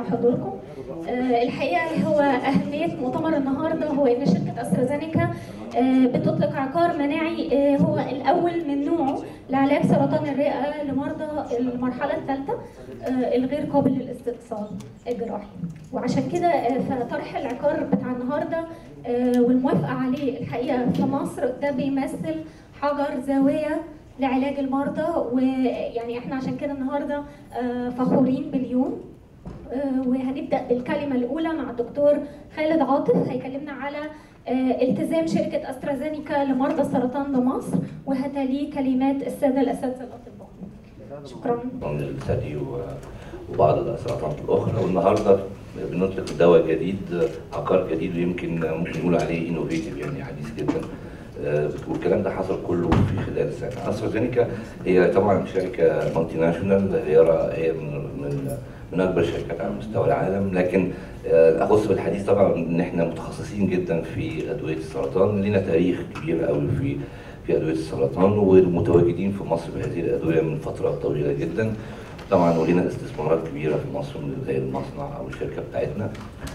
حضوركم آه، الحقيقه هو اهميه مؤتمر النهارده هو ان شركه استرازينيكا آه، بتطلق عقار مناعي آه، هو الاول من نوعه لعلاج سرطان الرئه لمرضى المرحله الثالثه آه، الغير قابل للاستئصال الجراحي وعشان كده آه، فطرح العقار بتاع النهارده آه، والموافقه عليه الحقيقه في مصر ده بيمثل حجر زاويه لعلاج المرضى ويعني احنا عشان كده النهارده آه، فخورين باليوم آه، وهنبدا بالكلمه الاولى مع الدكتور خالد عاطف هيكلمنا على آه، التزام شركه استرازينيكا لمرضى السرطان بمصر وهتليه كلمات الساده الاساتذه الاطباء شكرا سرطان الثدي و- وبعض السرطانات الاخرى والنهارده بنطلق دواء جديد عقار جديد ويمكن ممكن نقول عليه انوفيتيف يعني حديث جدا آه، والكلام ده حصل كله في خلال سنه استرازينيكا هي طبعا شركه مالتي ناشونال هي را- هي من من من اكبر الشركات على مستوى العالم لكن آه، الاخص بالحديث طبعا ان احنا متخصصين جدا في ادويه السرطان لنا تاريخ كبير قوي في في ادويه السرطان ومتواجدين في مصر بهذه الادويه من فتره طويله جدا طبعا ولينا استثمارات كبيره في مصر من زي المصنع او الشركه بتاعتنا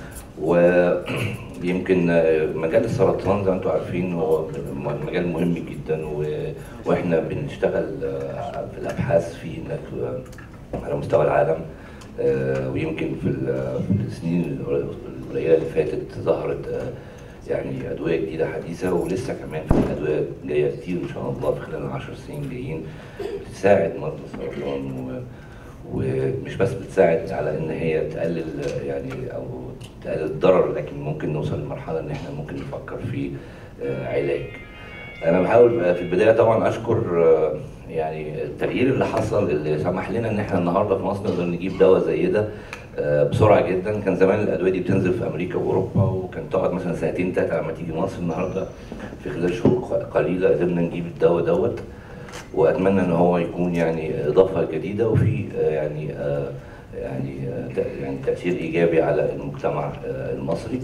ويمكن مجال السرطان زي ما انتم عارفين هو مجال مهم جدا و- واحنا بنشتغل في الابحاث فيه هناك على مستوى العالم آه، ويمكن في ال- في السنين القليله اللي فاتت ظهرت آه، يعني ادويه جديده حديثه ولسه كمان في ادويه جايه كتير ان شاء الله في خلال العشر سنين جايين بتساعد مرضى السرطان و ومش بس بتساعد على ان هي تقلل يعني او تقلل الضرر لكن ممكن نوصل لمرحله ان احنا ممكن نفكر في آه، علاج. انا بحاول في البدايه طبعا اشكر آه، يعني التغيير اللي حصل اللي سمح لنا ان احنا النهارده في مصر نقدر نجيب دواء زي ده آه، بسرعه جدا كان زمان الادويه دي بتنزل في امريكا واوروبا وكان تقعد مثلا سنتين ثلاثه لما تيجي مصر النهارده في خلال شهور قليله قدرنا نجيب الدواء دوت واتمنى ان هو يكون يعني اضافه جديده وفي آه، يعني آه، يعني آه، تأ- يعني تاثير ايجابي على المجتمع آه، المصري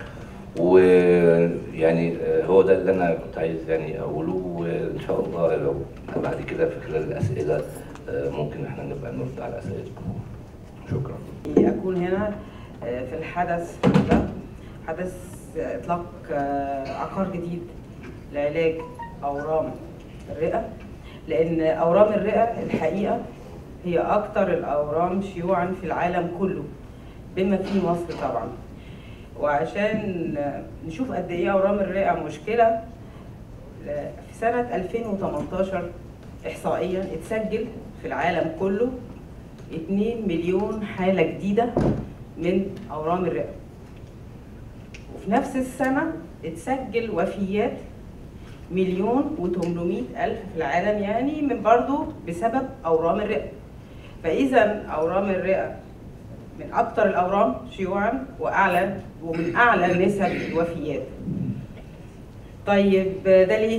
ويعني آه، هو ده اللي انا كنت عايز يعني اقوله وان شاء الله لو بعد كده في خلال الاسئله آه، ممكن احنا نبقى نرد على اسئلتكم شكرا أكون هنا آه، في الحدث ده حدث آه، إطلاق آه، عقار جديد لعلاج أورام الرئة لأن أورام الرئة الحقيقة هي أكثر الأورام شيوعا في العالم كله بما فيه مصر طبعا وعشان آه، نشوف قد إيه أورام الرئة مشكلة آه، في سنة 2018 إحصائيا اتسجل في العالم كله 2 مليون حالة جديدة من أورام الرئة وفي نفس السنة اتسجل وفيات مليون و800 ألف في العالم يعني من برضه بسبب أورام الرئة فإذا أورام الرئة من أكثر الأورام شيوعا وأعلى ومن أعلى نسب الوفيات طيب ده ليه؟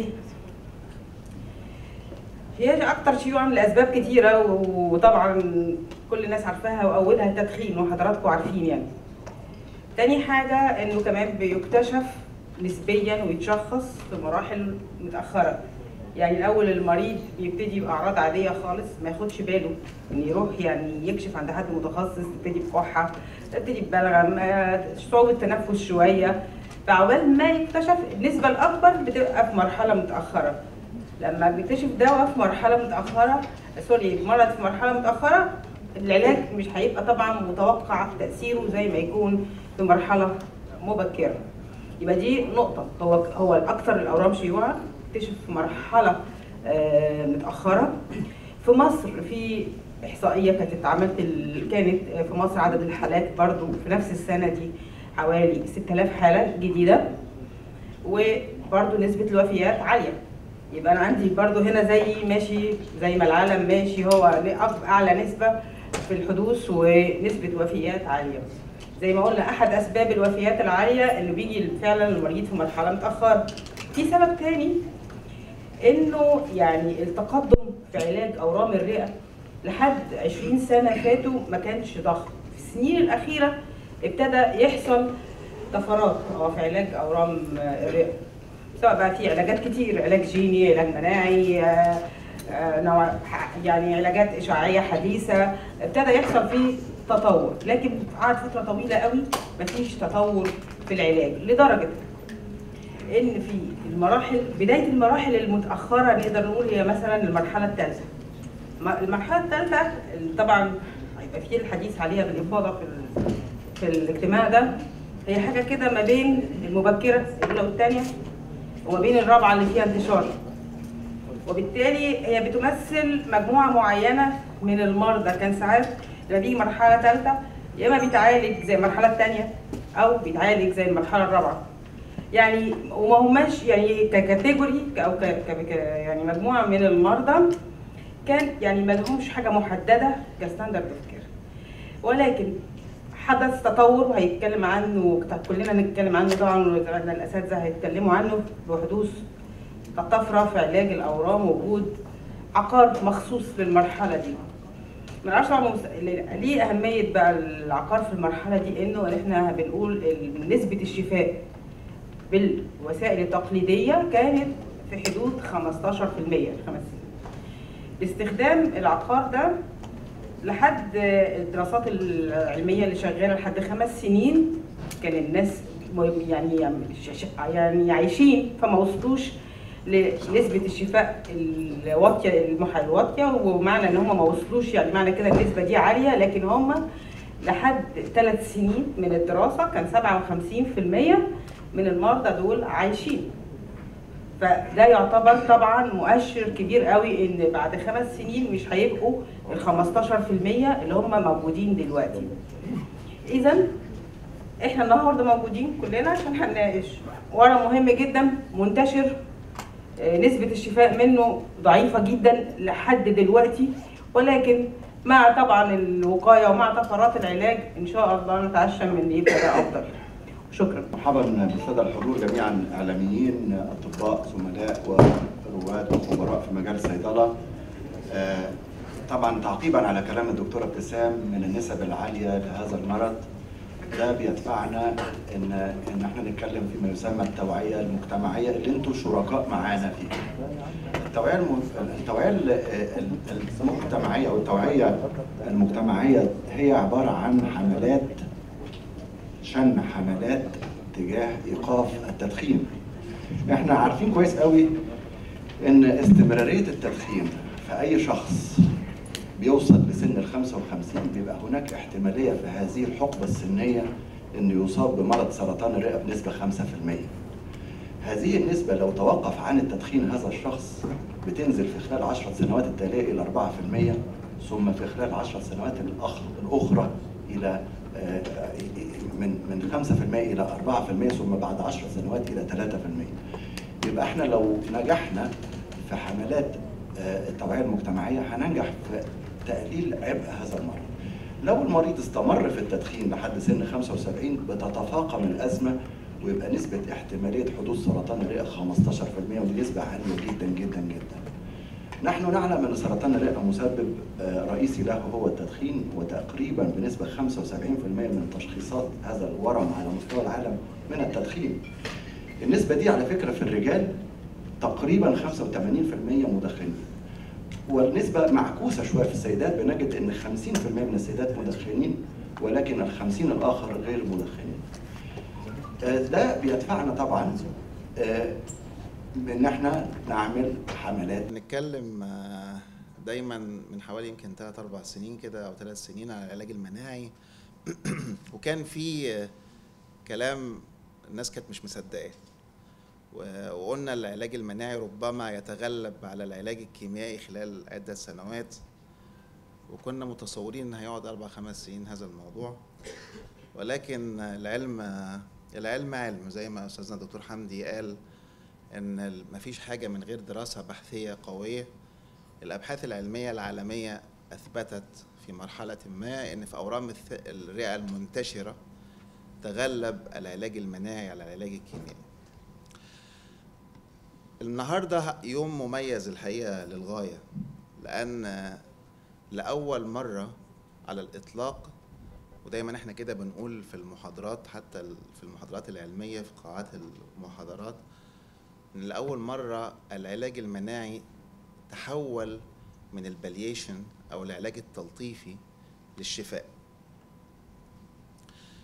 هي اكتر شيوعا لاسباب كتيره وطبعا كل الناس عارفاها واولها التدخين وحضراتكم عارفين يعني تاني حاجه انه كمان بيكتشف نسبيا ويتشخص في مراحل متاخره يعني الاول المريض بيبتدي باعراض عاديه خالص ما ياخدش باله ان يروح يعني يكشف عند حد متخصص تبتدي بكحه تبتدي ببلغم آه، صعوبه تنفس شويه فعقبال ما يكتشف النسبه الاكبر بتبقى في مرحله متاخره لما بيكتشف دواء في مرحله متاخره سوري مرض في مرحله متاخره العلاج مش هيبقى طبعا متوقع تاثيره زي ما يكون في مرحله مبكره يبقى دي نقطه هو هو الاكثر الاورام شيوعا اكتشف في مرحله آه، متاخره في مصر في احصائيه كانت اتعملت ال- كانت في مصر عدد الحالات برضو في نفس السنه دي حوالي 6000 حاله جديده وبرضو نسبه الوفيات عاليه يبقى انا عندي برضو هنا زي ماشي زي ما العالم ماشي هو أك- اعلى نسبه في الحدوث ونسبه وفيات عاليه زي ما قلنا احد اسباب الوفيات العاليه اللي بيجي فعلا المريض في مرحله متاخره في سبب تاني انه يعني التقدم في علاج اورام الرئه لحد 20 سنه فاتوا ما كانش ضخم في السنين الاخيره ابتدى يحصل طفرات أو في علاج اورام الرئه سواء بقى في علاجات كتير علاج جيني علاج مناعي آه، آه، نوع يعني علاجات اشعاعيه حديثه ابتدى يحصل فيه تطور لكن قعد فتره طويله قوي مفيش تطور في العلاج لدرجه ان في المراحل بدايه المراحل المتاخره نقدر نقول هي مثلا المرحله الثالثه المرحله الثالثه طبعا هيبقى في الحديث عليها بالافاضه في ال- في الاجتماع ده هي حاجه كده ما بين المبكره الاولى والثانيه وما بين الرابعه اللي فيها انتشار وبالتالي هي بتمثل مجموعه معينه من المرضى كان ساعات لما بيجي مرحله ثالثه يا اما بيتعالج زي المرحله الثانيه او بيتعالج زي المرحله الرابعه يعني وما هماش يعني ككاتيجوري او ك ك- ك- يعني مجموعه من المرضى كان يعني ما لهمش حاجه محدده كستاندرد اوف كير ولكن حدث تطور وهيتكلم عنه كلنا نتكلم عنه طبعا وزمايلنا الاساتذه هيتكلموا عنه بحدوث طفره في علاج الاورام وجود عقار مخصوص للمرحله دي ما نعرفش طبعا مس- ليه اهميه بقى العقار في المرحله دي انه احنا بنقول ال- نسبه الشفاء بالوسائل التقليديه كانت في حدود 15% خمس سنين باستخدام العقار ده لحد الدراسات العلميه اللي شغاله لحد خمس سنين كان الناس م- يعني يعني عايشين فما وصلوش لنسبه الشفاء الواطيه المح- الواطيه ومعنى ان هم ما وصلوش يعني معنى كده النسبه دي عاليه لكن هم لحد ثلاث سنين من الدراسه كان 57% من المرضى دول عايشين فده يعتبر طبعا مؤشر كبير قوي ان بعد خمس سنين مش هيبقوا ال 15% اللي هم موجودين دلوقتي. اذا احنا النهارده موجودين كلنا عشان هنناقش ورم مهم جدا منتشر آه، نسبة الشفاء منه ضعيفة جدا لحد دلوقتي ولكن مع طبعا الوقاية ومع طفرات العلاج ان شاء الله نتعشم ان يبقى ده افضل. شكرا. مرحبا بالساده الحضور جميعا اعلاميين اطباء زملاء ورواد وخبراء في مجال الصيدله آه، طبعا تعقيبا على كلام الدكتوره ابتسام من النسب العاليه لهذا المرض ده بيدفعنا ان ان احنا نتكلم فيما يسمى التوعيه المجتمعيه اللي انتم شركاء معانا فيها. التوعيه الم... التوعيه ال- ال- المجتمعيه او التوعيه المجتمعيه هي عباره عن حملات شن حملات تجاه ايقاف التدخين احنا عارفين كويس قوي ان استمراريه التدخين في اي شخص بيوصل لسن ال 55 بيبقى هناك احتماليه في هذه الحقبه السنيه انه يصاب بمرض سرطان الرئه بنسبه 5%. هذه النسبه لو توقف عن التدخين هذا الشخص بتنزل في خلال 10 سنوات التاليه الى 4% ثم في خلال 10 سنوات الأخ- الاخرى الى آه، من من 5% الى 4% ثم بعد 10 سنوات الى 3%. يبقى احنا لو نجحنا في حملات آه، التوعيه المجتمعيه هننجح في تقليل عبء هذا المرض. لو المريض استمر في التدخين لحد سن 75 بتتفاقم الازمه ويبقى نسبه احتماليه حدوث سرطان الرئه 15% ودي نسبه عاليه جدا جدا جدا. نحن نعلم ان سرطان الرئه مسبب آه، رئيسي له هو التدخين وتقريبا بنسبه 75% من تشخيصات هذا الورم على مستوى العالم من التدخين. النسبه دي على فكره في الرجال تقريبا 85% مدخنين. والنسبة معكوسة شوية في السيدات بنجد إن 50% من السيدات مدخنين ولكن ال 50 الآخر غير مدخنين. آه، ده بيدفعنا طبعا آه، إن إحنا نعمل حملات بنتكلم آه، دايما من حوالي يمكن 3 4 سنين كده او 3 سنين على العلاج المناعي وكان في آه، كلام الناس كانت مش مصدقاه و- وقلنا العلاج المناعي ربما يتغلب على العلاج الكيميائي خلال عدة سنوات وكنا متصورين ان هيقعد اربع خمس سنين هذا الموضوع ولكن العلم العلم علم زي ما استاذنا الدكتور حمدي قال ان ال- مفيش حاجه من غير دراسه بحثيه قويه الابحاث العلميه العالميه اثبتت في مرحله ما ان في اورام الث- الرئه المنتشره تغلب العلاج المناعي على العلاج الكيميائي النهارده يوم مميز الحقيقه للغايه لان لاول مره على الاطلاق ودايما احنا كده بنقول في المحاضرات حتى ال- في المحاضرات العلميه في قاعات المحاضرات ان لاول مره العلاج المناعي تحول من البليشن او العلاج التلطيفي للشفاء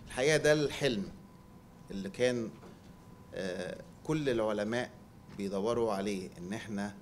الحقيقه ده الحلم اللي كان آه، كل العلماء بيدوروا عليه ان احنا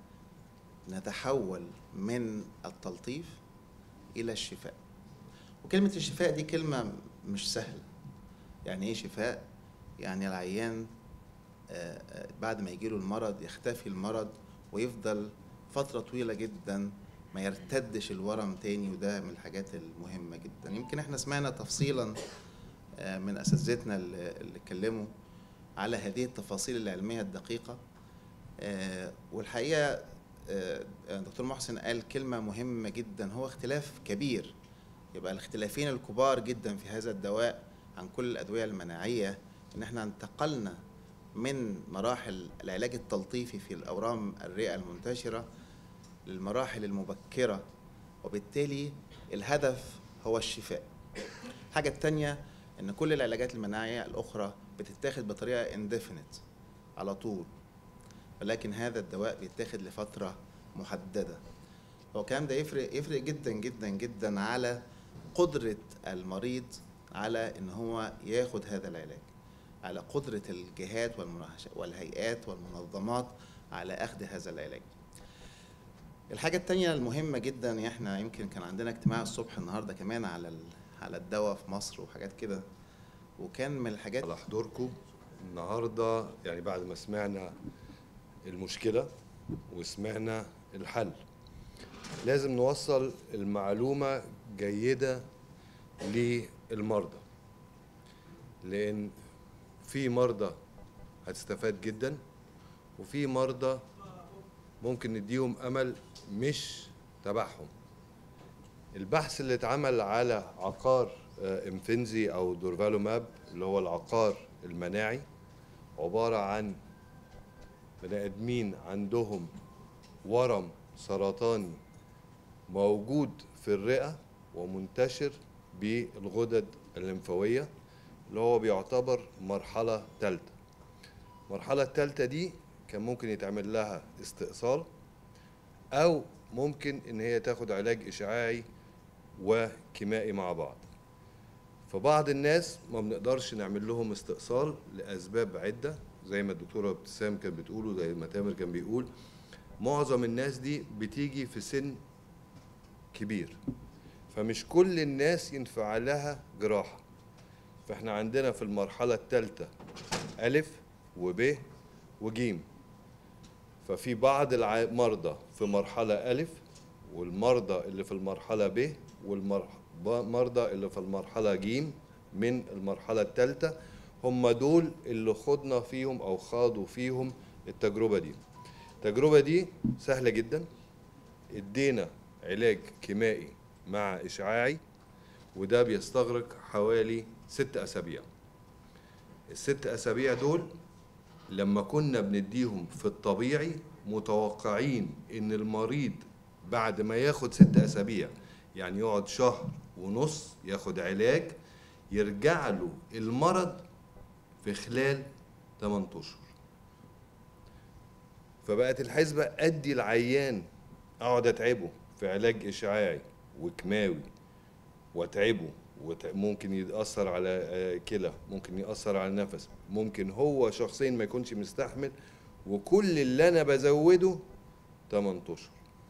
نتحول من التلطيف الى الشفاء وكلمه الشفاء دي كلمه مش سهله يعني ايه شفاء يعني العيان آه، آه، بعد ما يجيله المرض يختفي المرض ويفضل فترة طويلة جدا ما يرتدش الورم تاني وده من الحاجات المهمة جدا يمكن احنا سمعنا تفصيلا آه، من أساتذتنا اللي اللي اتكلموا على هذه التفاصيل العلمية الدقيقة آه، والحقيقة آه، دكتور محسن قال كلمة مهمة جدا هو اختلاف كبير يبقى الاختلافين الكبار جدا في هذا الدواء عن كل الأدوية المناعية إن احنا انتقلنا من مراحل العلاج التلطيفي في الأورام الرئة المنتشرة للمراحل المبكرة وبالتالي الهدف هو الشفاء الحاجة التانية إن كل العلاجات المناعية الأخرى بتتاخد بطريقة indefinite على طول ولكن هذا الدواء بيتاخد لفترة محددة هو الكلام ده يفرق يفرق جدا جدا جدا على قدرة المريض على إن هو ياخد هذا العلاج على قدرة الجهات والمناهش- والهيئات والمنظمات على أخذ هذا العلاج الحاجة التانية المهمة جدا احنا يمكن كان عندنا اجتماع الصبح النهاردة كمان على ال- على الدواء في مصر وحاجات كده وكان من الحاجات على حضوركم النهارده يعني بعد ما سمعنا المشكله وسمعنا الحل لازم نوصل المعلومه جيده للمرضى لان في مرضى هتستفاد جدا وفي مرضى ممكن نديهم امل مش تبعهم البحث اللي اتعمل على عقار آه، امفنزي او دورفالوماب اللي هو العقار المناعي عباره عن بني ادمين عندهم ورم سرطاني موجود في الرئه ومنتشر بالغدد الليمفاويه اللي هو بيعتبر مرحله ثالثه المرحله الثالثه دي كان ممكن يتعمل لها استئصال او ممكن ان هي تاخد علاج اشعاعي وكيمائي مع بعض فبعض الناس ما بنقدرش نعمل لهم استئصال لاسباب عده زي ما الدكتوره ابتسام كانت بتقول وزي ما تامر كان بيقول معظم الناس دي بتيجي في سن كبير فمش كل الناس ينفع لها جراحه فاحنا عندنا في المرحله الثالثه الف وب وجيم ففي بعض المرضى في مرحلة ألف والمرضى اللي في المرحلة ب والمرضى اللي في المرحلة ج من المرحلة الثالثة هم دول اللي خضنا فيهم أو خاضوا فيهم التجربة دي التجربة دي سهلة جدا ادينا علاج كيمائي مع إشعاعي وده بيستغرق حوالي ست أسابيع الست أسابيع دول لما كنا بنديهم في الطبيعي متوقعين ان المريض بعد ما ياخد ست اسابيع يعني يقعد شهر ونص ياخد علاج يرجع له المرض في خلال 8 اشهر فبقت الحسبة ادي العيان اقعد اتعبه في علاج اشعاعي وكيماوي واتعبه وت- ممكن يأثر على آه، كلى ممكن يأثر على النفس ممكن هو شخصيا ما يكونش مستحمل وكل اللي انا بزوده 8 اشهر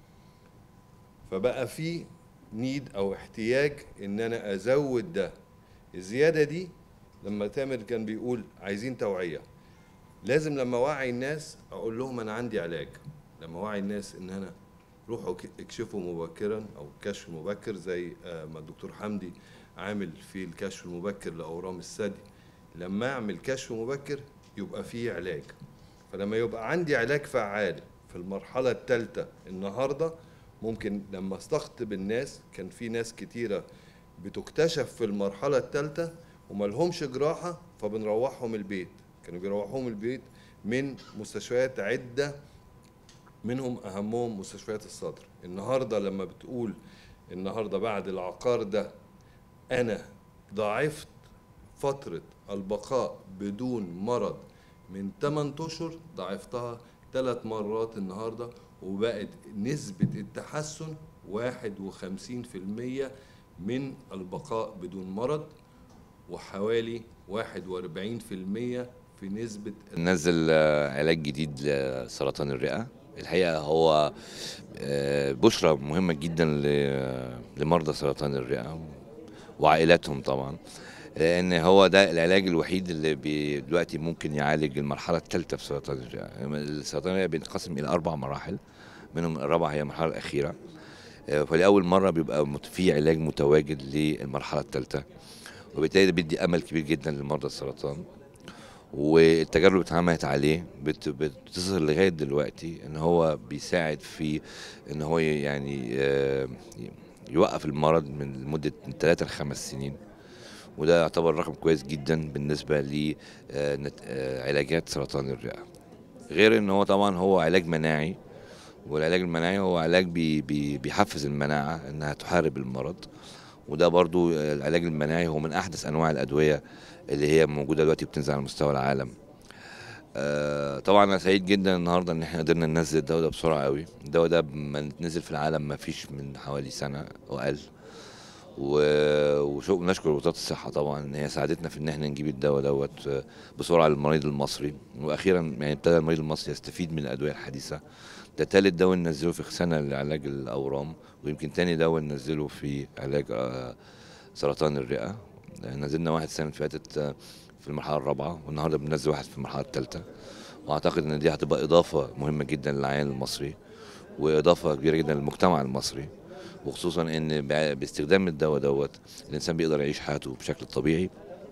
فبقى في نيد او احتياج ان انا ازود ده الزياده دي لما تامر كان بيقول عايزين توعيه لازم لما اوعي الناس اقول لهم انا عندي علاج لما اوعي الناس ان انا روحوا ك- اكشفوا مبكرا او كشف مبكر زي آه، ما الدكتور حمدي عامل في الكشف المبكر لاورام الثدي لما اعمل كشف مبكر يبقى فيه علاج فلما يبقى عندي علاج فعال في المرحله الثالثه النهارده ممكن لما استقطب الناس كان في ناس كتيره بتكتشف في المرحله الثالثه وما لهمش جراحه فبنروحهم البيت كانوا بيروحوهم البيت من مستشفيات عده منهم اهمهم مستشفيات الصدر النهارده لما بتقول النهارده بعد العقار ده انا ضاعفت فتره البقاء بدون مرض من 8 اشهر ضاعفتها ثلاث مرات النهارده وبقت نسبه التحسن 51% من البقاء بدون مرض وحوالي 41% في نسبة نزل آه، علاج جديد لسرطان الرئة الحقيقة هو آه، بشرة مهمة جدا ل- لمرضى سرطان الرئة وعائلاتهم طبعا لأن هو ده العلاج الوحيد اللي بي- دلوقتي ممكن يعالج المرحلة الثالثة في سرطان الرئة سرطان الرئة بينقسم إلى أربع مراحل منهم الرابعة هي المرحلة الأخيرة آه، فلأول مرة بيبقى مت- في علاج متواجد للمرحلة الثالثة وبالتالي ده بيدي أمل كبير جدا لمرضى السرطان والتجارب اللي اتعملت عليه بت- بتظهر لغايه دلوقتي ان هو بيساعد في ان هو يعني آه، يوقف المرض من لمده من 3 ل 5 سنين وده يعتبر رقم كويس جدا بالنسبه لعلاجات سرطان الرئه غير ان هو طبعا هو علاج مناعي والعلاج المناعي هو علاج بي بي بيحفز المناعه انها تحارب المرض وده برضو العلاج المناعي هو من احدث انواع الادويه اللي هي موجوده دلوقتي بتنزل على مستوى العالم آه، طبعا انا سعيد جدا النهارده ان احنا قدرنا ننزل الدواء ده بسرعه قوي الدواء ده ما نزل في العالم ما فيش من حوالي سنه واقل و- وشو نشكر وزاره الصحه طبعا ان هي ساعدتنا في ان احنا نجيب الدواء دوت آه، بسرعه للمريض المصري واخيرا يعني ابتدى المريض المصري يستفيد من الادويه الحديثه ده تالت دواء ننزله في سنه لعلاج الاورام ويمكن تاني دواء ننزله في علاج آه، سرطان الرئه نزلنا واحد السنه اللي فاتت آه، في المرحله الرابعه والنهارده بننزل واحد في المرحله الثالثه واعتقد ان دي هتبقى اضافه مهمه جدا للعيان المصري واضافه كبيره جدا للمجتمع المصري وخصوصا ان بع- باستخدام الدواء دوت الانسان بيقدر يعيش حياته بشكل طبيعي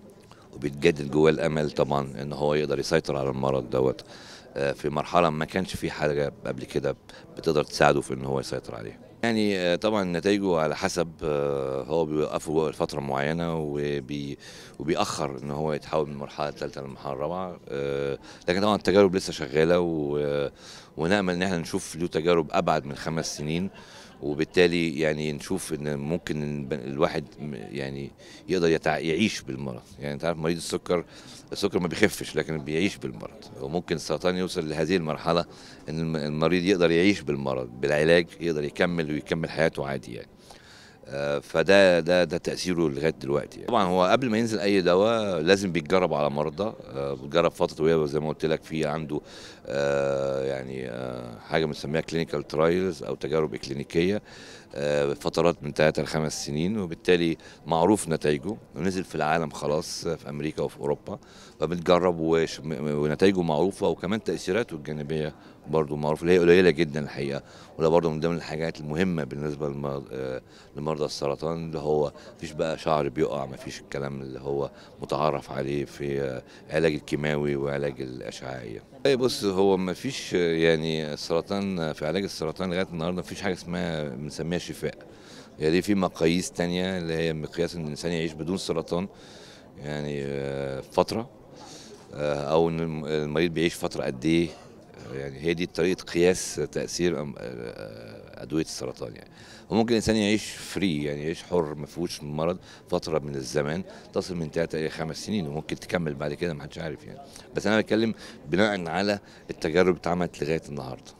وبيتجدد جواه الامل طبعا ان هو يقدر يسيطر على المرض دوت آه، في مرحله ما كانش في حاجه قبل كده بتقدر تساعده في ان هو يسيطر عليها يعني آه، طبعا نتائجه على حسب آه، هو بيوقفه لفتره معينه وبي وبيأخر ان هو يتحول من المرحله الثالثه للمرحله الرابعه آه، لكن طبعا التجارب لسه شغاله و- ونامل ان احنا نشوف له تجارب ابعد من خمس سنين وبالتالي يعني نشوف ان ممكن الب- الواحد م- يعني يقدر يتع... يعيش بالمرض يعني انت عارف مريض السكر السكر ما بيخفش لكن بيعيش بالمرض وممكن السرطان يوصل لهذه المرحله ان الم- المريض يقدر يعيش بالمرض بالعلاج يقدر يكمل ويكمل حياته عادي يعني آه، فده ده ده تاثيره لغايه دلوقتي يعني. طبعا هو قبل ما ينزل اي دواء لازم بيتجرب على مرضى آه، بيتجرب فتره طويله زي ما قلت لك في عنده آه، يعني آه، حاجه بنسميها كلينيكال ترايلز او تجارب اكلينيكيه آه، فترات من ثلاثة لخمس سنين وبالتالي معروف نتائجه ونزل في العالم خلاص في امريكا وفي اوروبا فبنجرب وش- م- ونتائجه معروفه وكمان تاثيراته الجانبيه برضه معروفه اللي هي قليله جدا الحقيقه وده برضه من ضمن الحاجات المهمه بالنسبه للمرض- آه، لمرضى السرطان اللي هو مفيش بقى شعر بيقع مفيش الكلام اللي هو متعارف عليه في آه، علاج الكيماوي وعلاج الاشعاعيه اي بص هو مفيش آه، يعني السرطان آه، في علاج السرطان لغايه النهارده مفيش حاجه اسمها بنسميها شفاء يعني دي في مقاييس تانية اللي هي مقياس ان الانسان يعيش بدون سرطان يعني آه، فتره آه، او ان الم- المريض بيعيش فتره قد ايه آه، يعني هي دي طريقه قياس تاثير أم- آه، ادويه السرطان يعني وممكن الانسان يعيش فري يعني يعيش حر ما فيهوش مرض فتره من الزمان تصل من 3 الى 5 سنين وممكن تكمل بعد كده ما حدش عارف يعني بس انا بتكلم بناء على التجارب اللي اتعملت لغايه النهارده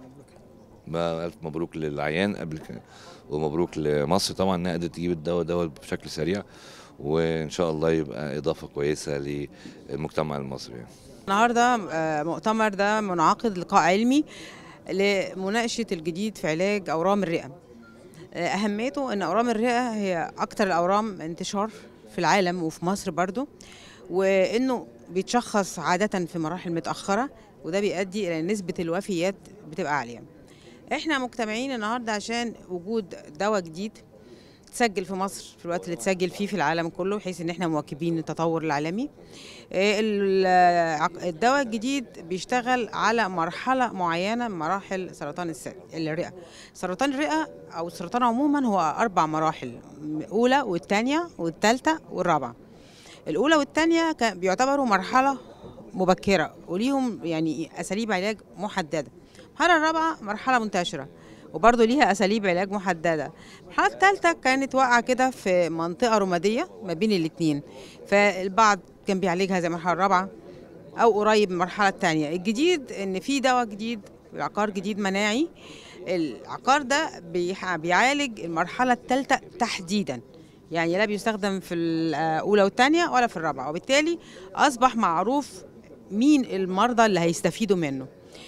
ما الف مبروك للعيان قبل كده ومبروك لمصر طبعا انها قدرت تجيب الدواء دوت بشكل سريع وان شاء الله يبقى اضافه كويسه للمجتمع المصري يعني. النهارده آه، مؤتمر ده منعقد لقاء علمي لمناقشه الجديد في علاج اورام الرئه آه، اهميته ان اورام الرئه هي اكتر الاورام انتشار في العالم وفي مصر برضو وانه بيتشخص عاده في مراحل متاخره وده بيؤدي الى نسبه الوفيات بتبقى عاليه احنا مجتمعين النهارده عشان وجود دواء جديد تسجل في مصر في الوقت اللي تسجل فيه في العالم كله بحيث ان احنا مواكبين التطور العالمي آه، ال- العق- الدواء الجديد بيشتغل على مرحلة معينة من مراحل سرطان الس- الرئة سرطان الرئة أو السرطان عموما هو أربع مراحل الأولى والثانية والثالثة والرابعة الأولى والثانية كان- بيعتبروا مرحلة مبكرة وليهم يعني أساليب علاج محددة المرحلة الرابعة مرحلة منتشرة وبرضه ليها أساليب علاج محددة المرحلة الثالثة كانت واقعة كده في منطقة رمادية ما بين الاتنين فالبعض كان بيعالجها زي المرحلة الرابعة أو قريب من المرحلة الثانية الجديد إن في دواء جديد عقار جديد مناعي العقار ده بيح- بيعالج المرحلة الثالثة تحديدا يعني لا بيستخدم في الاولى والثانيه ولا في الرابعه وبالتالي اصبح معروف مين المرضى اللي هيستفيدوا منه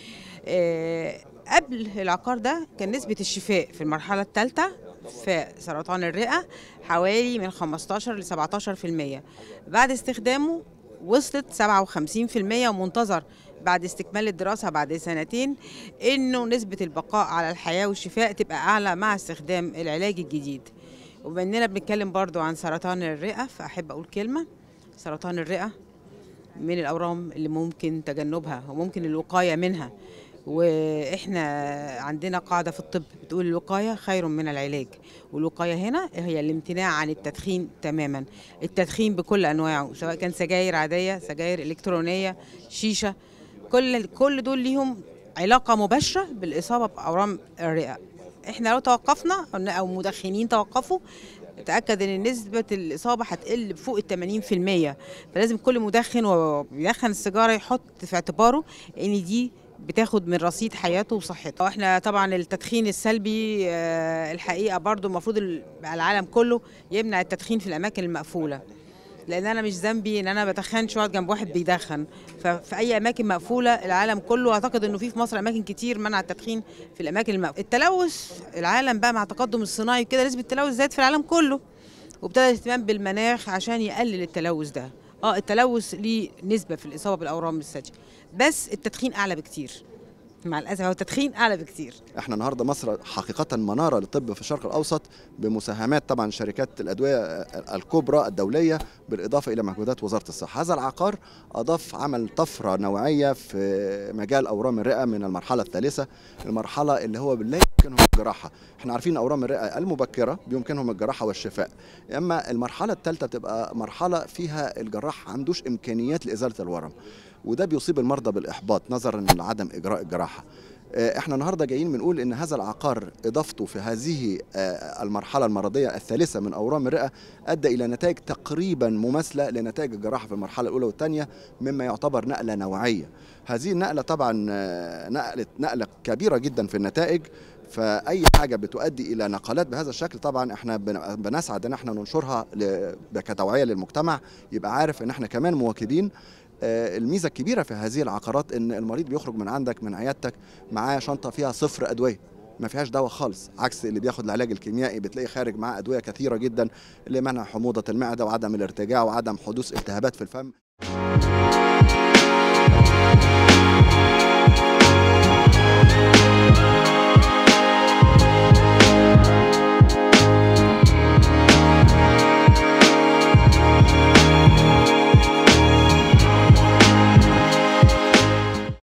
آه، قبل العقار ده كان نسبة الشفاء في المرحلة الثالثة في سرطان الرئة حوالي من 15 ل 17% بعد استخدامه وصلت 57% ومنتظر بعد استكمال الدراسة بعد سنتين إنه نسبة البقاء على الحياة والشفاء تبقى أعلى مع استخدام العلاج الجديد وبما إننا بنتكلم برضو عن سرطان الرئة فأحب أقول كلمة سرطان الرئة من الأورام اللي ممكن تجنبها وممكن الوقاية منها واحنا عندنا قاعده في الطب بتقول الوقايه خير من العلاج والوقايه هنا هي الامتناع عن التدخين تماما التدخين بكل انواعه سواء كان سجاير عاديه سجاير الكترونيه شيشه كل كل دول ليهم علاقه مباشره بالاصابه باورام الرئه احنا لو توقفنا أو- او مدخنين توقفوا تاكد ان نسبه الاصابه هتقل بفوق ال 80% فلازم كل مدخن وبيدخن السيجاره يحط في اعتباره ان دي بتاخد من رصيد حياته وصحته واحنا طبعا التدخين السلبي آه، الحقيقه برضو المفروض ال- العالم كله يمنع التدخين في الاماكن المقفوله لان انا مش ذنبي ان انا بتخنش واقعد جنب واحد بيدخن ففي اي اماكن مقفوله العالم كله اعتقد انه في في مصر اماكن كتير منع التدخين في الاماكن المقفوله التلوث العالم بقى مع التقدم الصناعي كده نسبه التلوث زادت في العالم كله وابتدى الاهتمام بالمناخ عشان يقلل التلوث ده اه التلوث ليه نسبه في الاصابه بالاورام الثدي بس التدخين اعلى بكتير مع الاسف هو التدخين اعلى بكتير احنا النهارده مصر حقيقه مناره للطب في الشرق الاوسط بمساهمات طبعا شركات الادويه الكبرى الدوليه بالاضافه الى مجهودات وزاره الصحه هذا العقار اضاف عمل طفره نوعيه في مجال اورام الرئه من المرحله الثالثه المرحله اللي هو لا يمكنهم الجراحه احنا عارفين اورام الرئه المبكره بيمكنهم الجراحه والشفاء اما المرحله الثالثه بتبقى مرحله فيها الجراح عندوش امكانيات لازاله الورم وده بيصيب المرضى بالاحباط نظرا لعدم اجراء الجراحه آه، احنا النهارده جايين بنقول ان هذا العقار اضافته في هذه آه، المرحله المرضيه الثالثه من اورام الرئه ادى الى نتائج تقريبا مماثله لنتائج الجراحه في المرحله الاولى والثانيه مما يعتبر نقله نوعيه هذه النقله طبعا آه، نقله نقله كبيره جدا في النتائج فاي حاجه بتؤدي الى نقلات بهذا الشكل طبعا احنا بن- بنسعد ان احنا ننشرها ل- كتوعيه للمجتمع يبقى عارف ان احنا كمان مواكبين آه، الميزه الكبيره في هذه العقارات ان المريض بيخرج من عندك من عيادتك معاه شنطه فيها صفر ادويه ما فيهاش دواء خالص عكس اللي بياخد العلاج الكيميائي بتلاقي خارج معاه ادويه كثيره جدا لمنع حموضه المعده وعدم الارتجاع وعدم حدوث التهابات في الفم